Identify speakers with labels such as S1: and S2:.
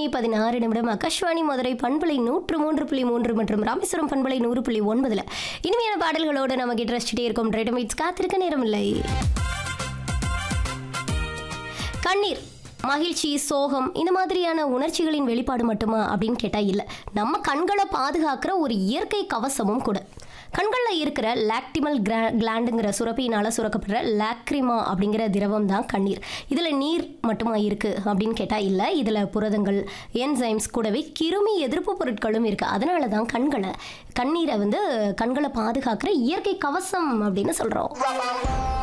S1: பதினாறு நிமிடம் ஆகாஷ்வாணி மதுரை பண்பலை நூற்று மூன்று புள்ளி மூன்று மற்றும் ராமேஸ்வரம் பண்பலை நூறு புள்ளி ஒன்பதுல இனிமையான பாடல்களோடு நம்ம கிட்ட ரசிச்சுட்டே இருக்கும் ட்ரெடமிட்ஸ் காத்திருக்க நேரமில்லை கண்ணீர் மகிழ்ச்சி சோகம் இந்த மாதிரியான உணர்ச்சிகளின் வெளிப்பாடு மட்டுமா அப்படின்னு கேட்டால் இல்லை நம்ம கண்களை பாதுகாக்கிற ஒரு இயற்கை கவசமும் கூட கண்களில் இருக்கிற லாக்டிமல் கிரா கிளாண்டுங்கிற சுரப்பியினால் சுரக்கப்படுற லாக்ரிமா அப்படிங்கிற திரவம் தான் கண்ணீர் இதில் நீர் மட்டுமா இருக்குது அப்படின்னு கேட்டால் இல்லை இதில் புரதங்கள் என்சைம்ஸ் கூடவே கிருமி எதிர்ப்பு பொருட்களும் இருக்குது அதனால தான் கண்களை கண்ணீரை வந்து கண்களை பாதுகாக்கிற இயற்கை கவசம் அப்படின்னு சொல்கிறோம்